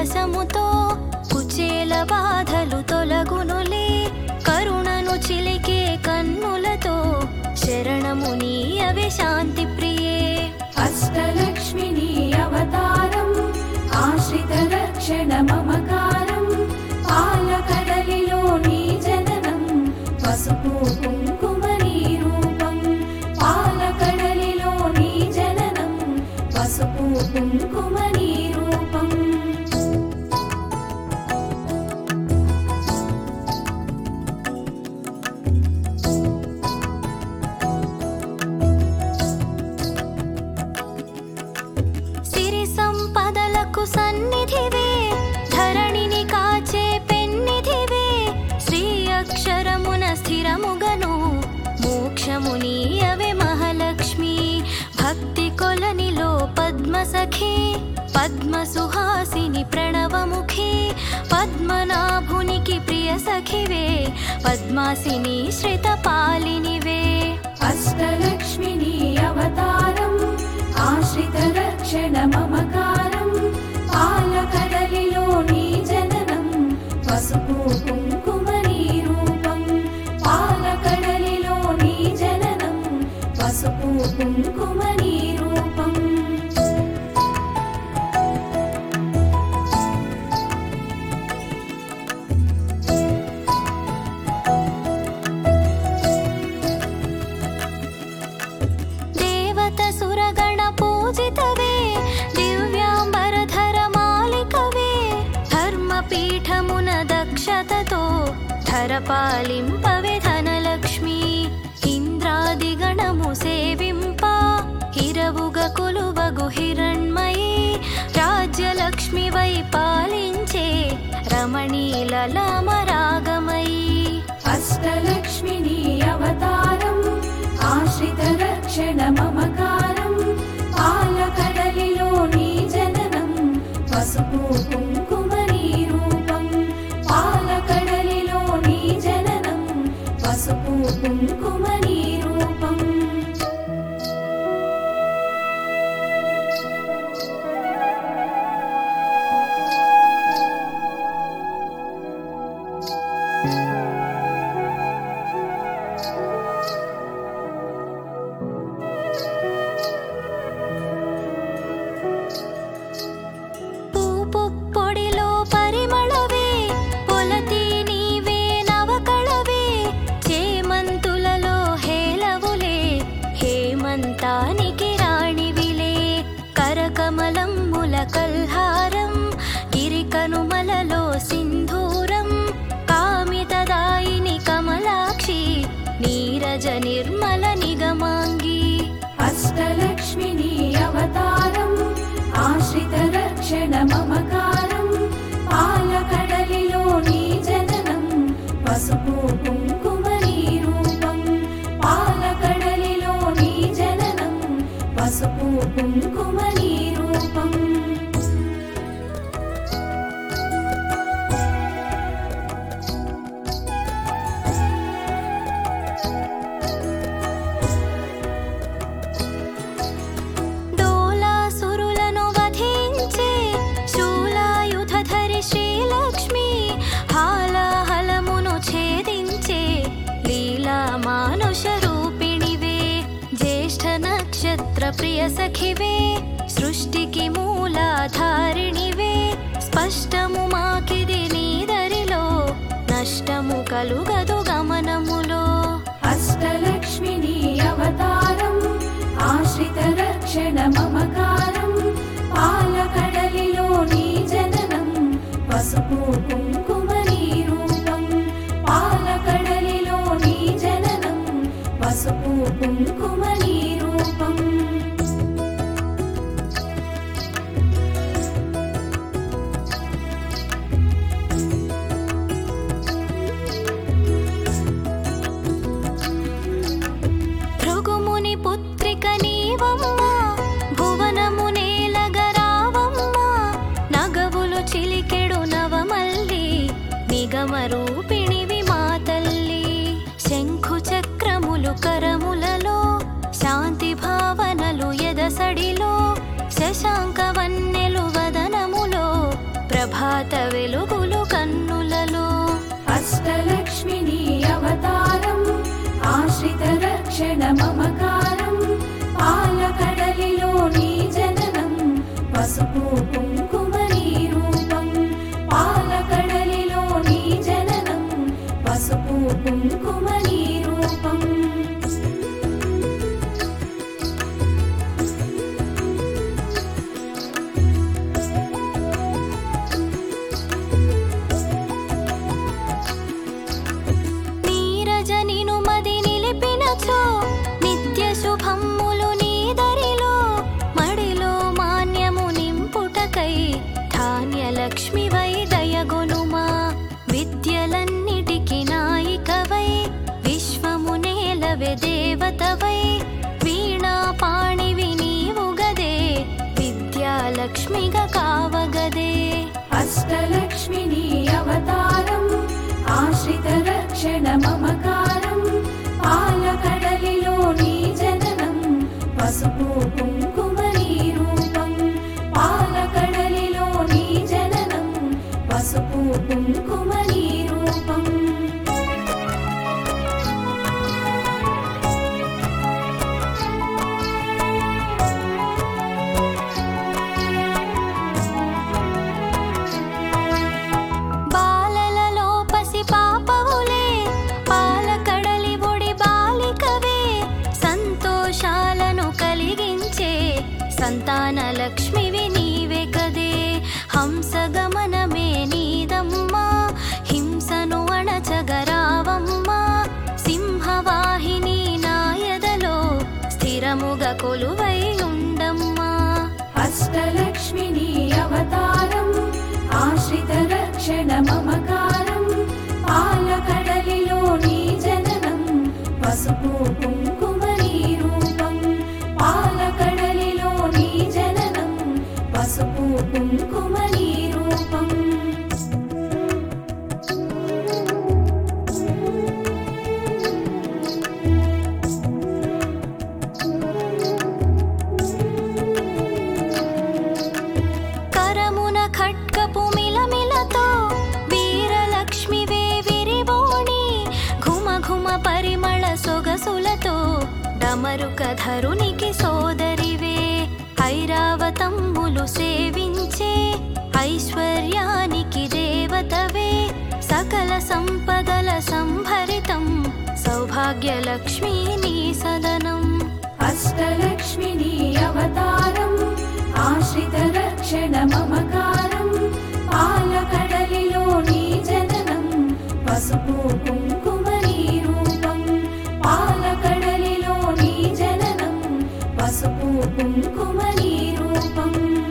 సరసముతో కుచేల బాధలు తొలగునులే కరుణను చిలికే కన్నులతో శరణము నీయవే శాంతి ప్రియే అష్టలక్ష్మిని అవతారం ఆశ్రిత రక్షణ మమకారం పాలకడలిలో నీ జననం పసుపు కుంకుమని రూపం పాలకడలిలో నీ జననం పసుపు కుంకుమని రూపం సిరి సంపదలకు సన్నిధివే ధరణిని కాచే పెన్నిధివే శ్రీ అక్షరమున స్థిరముగను మోక్షము నీయవే మహాలక్ష్మి భక్తి కొలనిలో పద్మ సఖి పద్మ సుహాసిని ప్రణవముఖి పద్మనాభునికి ప్రియ సఖివే పద్మాసిని శ్రిత పాలినివే అష్టలక్ష్మిని అవతారం ఆశ్రిత రక్షణ మమకారం పాలకడలిలో నీ జననం పసుపు కుంకుమని రూపం పాలకడలిలో నీ జననం పసుపు కుంకుమని రూపం దేవత సురగణ పూజితవే దివ్యాంబరధర మాలికవే ధర్మపీఠమున దక్షతతో ధరపాలింపవే ధనలక్ష్మి ఇంద్రాదిగణము సేవింప హిరవుగ కొలువగు హిరణ్మయీ రాజ్యలక్ష్మి వై పాలించే రమణీలలామరాగమయీ అష్టలక్ష్మిని అవతారం ఆశ్రిత రక్షణ మమకారం పాలకడలిలో నీ జననం పసుపు కుంకుమని రూపం పాలకడలిలో నీ జననం పసుపు కుంకుమని రూపం పూపుప్పొడిలో పరిమళవే పొలతి నీవే నవకళవే చేమంతులలో హేలవులే హేమంతానికి రాణివిలే కరకమలమ్ముల కల్హారం గిరికనుమలలో సింధూరం కామితదాయిని కమలాక్షి నీరజ నిర్మల నిగమాంగి అష్టలక్ష్మిని అవతారం ఆశ్రిత రక్షణ మమకారం పాలకడలిలో నీ జననం పసుపు కుంకుమని రూపం పాలకడలిలో నీ జననం పసుపు కుంకుమని రూపం డోలాసురులను వధించే శూలాయుధధరి శ్రీలక్ష్మి హాలాహలమును ఛేదించే లీలా మానుష రూపిణివే జ్యేష్ఠ నక్షత్ర ప్రియ సఖివే సృష్టికి మూలాధారిణివే స్పష్టము మాకిది నీదరిలో నష్టము కలుగదు గమనములో అష్టలక్ష్మిని అవతారం ఆశ్రిత రక్షణ మమకారం పాలకడలిలో నీ జననం పసుపు కుంకుమని రూపం పాలకడలిలో నీ జననం పసుపు కుంకుమని రూపం భృగుముని పుత్రిక నీవమ్మ భువనము నేలగరావమ్మ నగవులు చిలికెడు నవమల్లి నిగమ రూపిణివి మా తల్లి శంఖు చక్రములు కరములలో శాంతి భావనలు ఎదసడిలో శశాంక వన్నెలు వదనములో ప్రభా ఆశ్రితరక్షణ మమకారం పాలకడలిలో నీ జననం పసుపు కుంకుమ నీ రూపం పాలకడలిలో నీ జననం పసుపు కుంకుమ నీ రూపం నీరజనిను మది నిలిపినచో నిత్య శుభమ్ములు నీ దరిలో మడిలో మాన్యము నింపుటకై ధాన్యలక్ష్మి వై దయగొనుమా విద్యలన్నిటికి నాయికవై విశ్వము నేలవె దేవతవై వీణా పాణివి నీవుగదే విద్యాలక్ష్మిగా కావగదే అష్టలక్ష్మిని అవతారం ఆశ్రిత రక్షణ మమకారం పాలకడలిలో నీ జననం పసుపు కుంకుమ నీ రూపం పాలకడలిలో నీ జననం పసుపు కుంకుమ నీ రూపం బాలలలో పసి పాపవులే పాలకడలి ఒడి బాలికవే సంతోషాలను కలిగించే సంతాన లక్ష్మివి నీవే కదే హంసగమనమే నీదమ్మా హింసను అణచగరావమ్మా సింహవాహిని నాయదలో స్థిరముగా కొలువై ఉండమ్మా అష్టలక్ష్మిని అవతారం ఆశ్రిత రక్షణ మమకారం పాలకడలిలో నీ జననం పసుపు కుంకుమ నీ రూపం పాలకడలిలో నీ జననం పసుపు కుంకుమ నీ రూపం కరమున ఖడ్గపు మిలమిలతో వీరలక్ష్మివే విరిబోణి ఘుమ ఘుమ పరిమళ సొగసులతో డమరుక ధరునికి సోదరివే ఐరావతమ్ములు సేవించే ఐశ్వర్యానికి దేవతవే సకల సంపదల సంభరితం సౌభాగ్యలక్ష్మీ నీ సదనం అష్టలక్ష్మిని అవతారం ఆశ్రిత రక్షణ మమకారం పాలకడలిలో నీ జననం పసుపు కుంకుమ నీ రూపం పాలకడలిలో నీ జననం పసుపు కుంకుమ నీ రూపం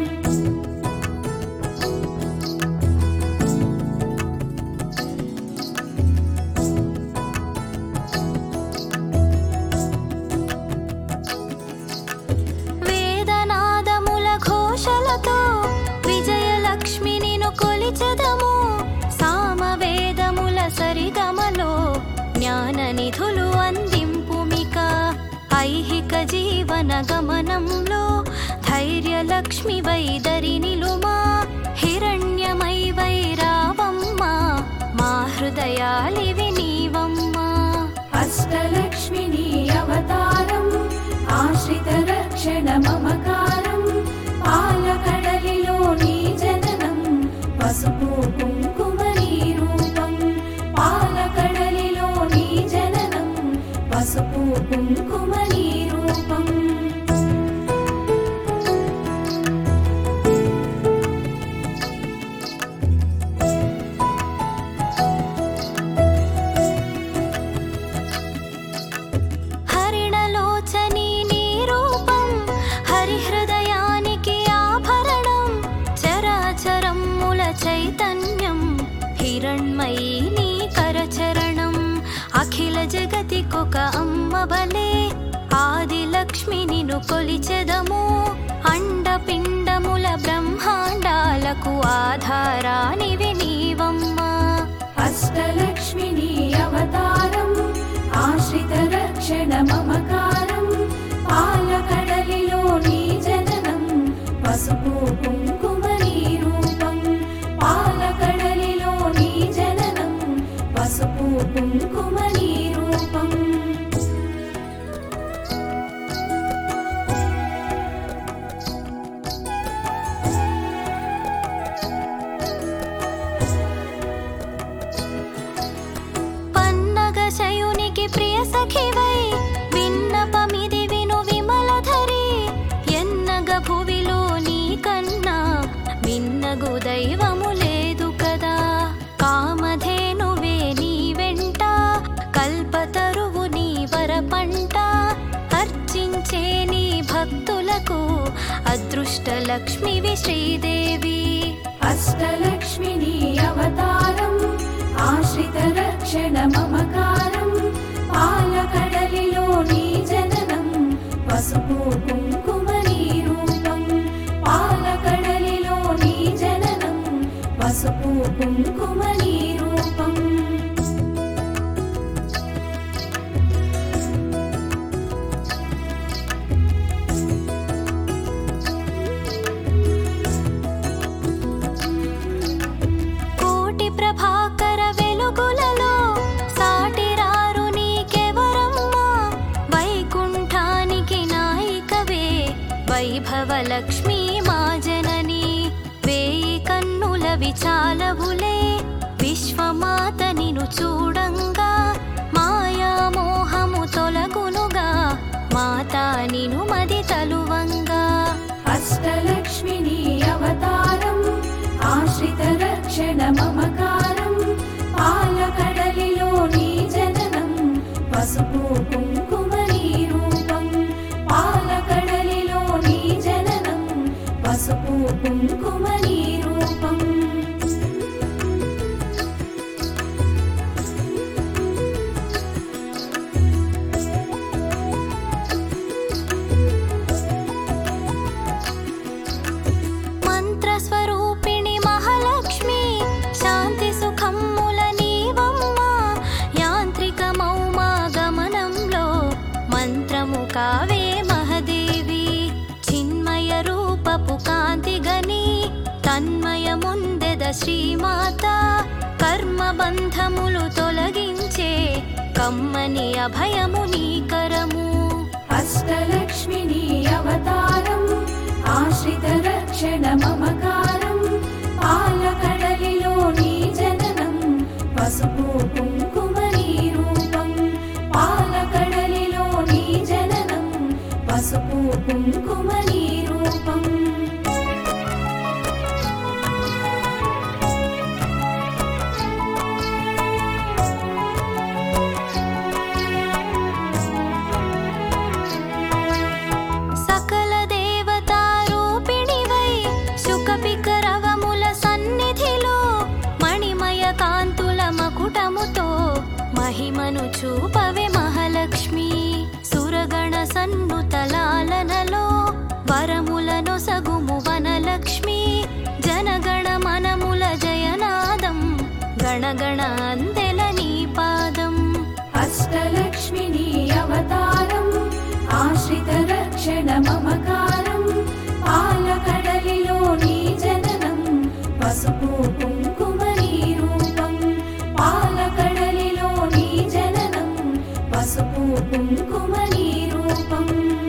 వేదనాదముల ఘోషలతో విజయలక్ష్మి నిను కొలిచెదము సామవేదముల సరిగమలో జ్ఞాన నిధులు అందింపుమిక ఐహిక జీవన గమనంలో ధైర్యలక్ష్మి వైదరి నిలుమా హిరణ్యమై వైరావమ్మా మా హృదయాలివి నీవమ్మా అష్టలక్ష్మిని అవతారం ఆశ్రిత రక్షణ మమకారం పాలకడలిలో నీ జననం పసుపు కుంకుమ నీ రూపం పాలకడలిలో నీ జననం పసుపు కుంకుమ నీ రూపం హరిణలోచని నీ రూపం హరిహృదయానికి ఆభరణం చరాచరమ్ముల చైతన్యం హిరణ్మయీ నీ కరచరణం అఖిల జగతికొక అమ్మ బలే ఆదిలక్ష్మి నిను కొలిచెదము అండపిండముల బ్రహ్మాండాలకు ఆధారానివి నీవమ్మా అష్టలక్ష్మిని అవతారం ఆశ్రిత రక్షణ మమకారం పాలకడలిలో నీ జననం పసుపు కుంకుమ నీ రూపం పాలకడలిలో నీ జననం పసుపు కుంకుమ నీ రూపం అష్టలక్ష్మివి శ్రీదేవి అష్టలక్ష్మిని అవతారం ఆశ్రిత రక్షణ మమకారం పాలకడలిలో నీ జననం పసుపు కుంకుమ నీ రూపం పాలకడలిలో నీ జననం పసుపు కుంకుమ నీ రూపం కోటి ప్రభాకర వెలుగులలో సాటిరారు నీకెవరమ్మా వైకుంఠానికి నాయికవే వైభవ లక్ష్మీ మా జనని వేయి కన్నుల విచాలవులే విశ్వమాత నిను చూడంగా మాయా మోహము తొలగునుగా మాతా నిను మది తలువంగా అష్టలక్ష్మిని అవతారం ఆశ్రిత రక్షణ మమకారం పాలకడలిలో నీ జననం పసుపు కుంకుమ నీ రూపం పాలకడలిలో నీ జననం పసుపు కుంకుమ నీ రూపం మంత్రస్వరూపిణి మహాలక్ష్మి శాంతి సుఖమ్ముల నీవమ్మా యాంత్రికమౌమా గమనంలో మంత్రము కావే మహదేవి చిన్మయ రూపపు కాంతి గని తన్మయముందెద శ్రీమాత కర్మ బంధములు తొలగించే కమ్మని అభయము నీకరము అష్టలక్ష్మిని అవతారం ఆశ్రిత రక్షణ మమకారం పాలకడలిలో నీ జననం పసుపు కుంకుమ నీ రూపం పాలకడలిలో నీ జననం పసుపు కుంకుమ నీ రూపం సకల దేవతారూపిణివై శుకపికరవముల సన్నిధిలో మణిమయ కాంతుల మకుటముతో మహిమను చూపవే మహాలక్ష్మి సురగణ సన్నుతలాలనలో వరములను సగుము వనలక్ష్మి జనగణ మనముల జయనాదం గణగణ అందెల నీ పాదం అష్టలక్ష్మిని అవతారం ఆశ్రిత రక్షణ మమకారం పాలకడలిలో నీ జననం పసుపు కుంకుమ నీ రూపం పాలకడలిలో నీ జననం పసుపు కుంకుమ నీ రూపం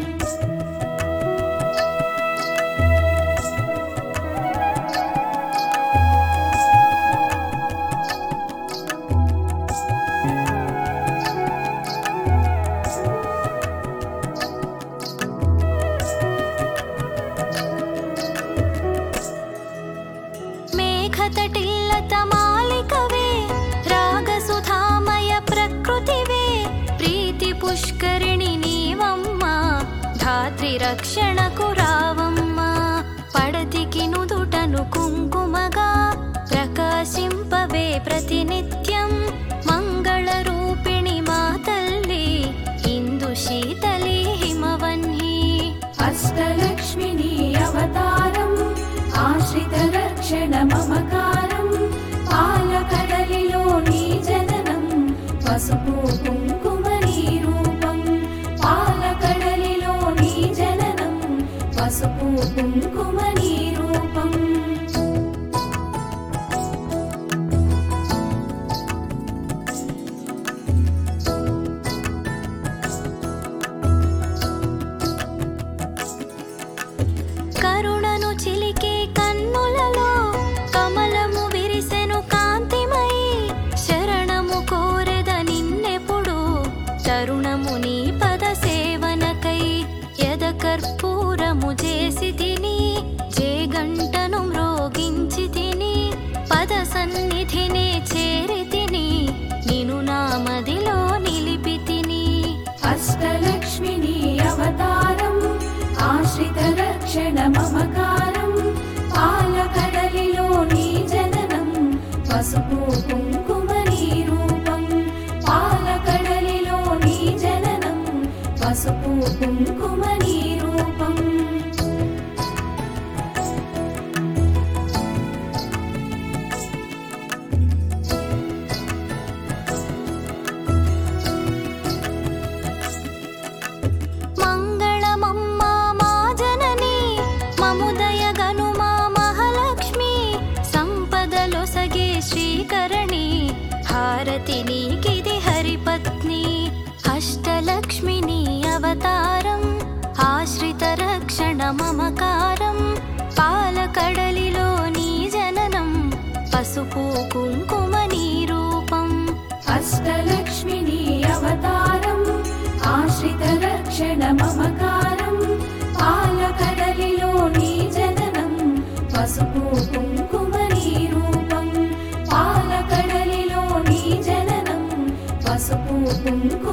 మేఘతటిల్లత మాలికవే రాగసుధామయ ప్రకృతివే ప్రీతి పుష్కరిణి నీవమ్మా ధాత్రి రక్షణకు రావమ్మా పడతికి నుదుటను కుంకుమగా ప్రకాశింపవే ప్రతినిత్యం మంగళ రూపిణి మా తల్లి ఇందు శీతలి హిమవన్హి అష్టలక్ష్మిని అవతారం ఆశ్రిత రక్షణ మమకారం పాలకడలిలో నీ జననం పసుపు కుంకుమ నీ రూపం పాలకడలిలో నీ జననం పసుపు కుంకుమ నీ రూపం కరుణను చిలికే కన్నులలో కమలము విరిసెను కాంతిమై శరణము కోరెద నిన్నెప్పుడు తరుణము నీ పద సేవనకై ఎద కర్పూరము చేసి తిని జేగంటను మ్రోగించి తిని పద సన్నిధిని చేరి తిని నిను నా మదిలో నిలిపి తిని అష్టలక్ష్మిని అవతారం ఆశ్రిత రక్షణ మమకారం పసుపు కుంకుమ నీ రూపం మంగళమమ్మా మా జనని మముదయ గనుమా మహాలక్ష్మి సంపదలొసగే శ్రీకరణి హారతి నీకిది హరిపత్ని అష్టలక్ష్మిని అవతారం ఆశ్రిత రక్షణ మమకారం పాలకడలిలో నీ జననం పసుపు కుంకుమ నీ రూపం అష్టలక్ష్మిని అవతారం ఆశ్రిత రక్షణ మమకారం పాలకడలిలో నీ జననం పసుపు కుంకుమ నీ రూపం పాలకడలిలో నీ జననం పసుపు కుంకుమ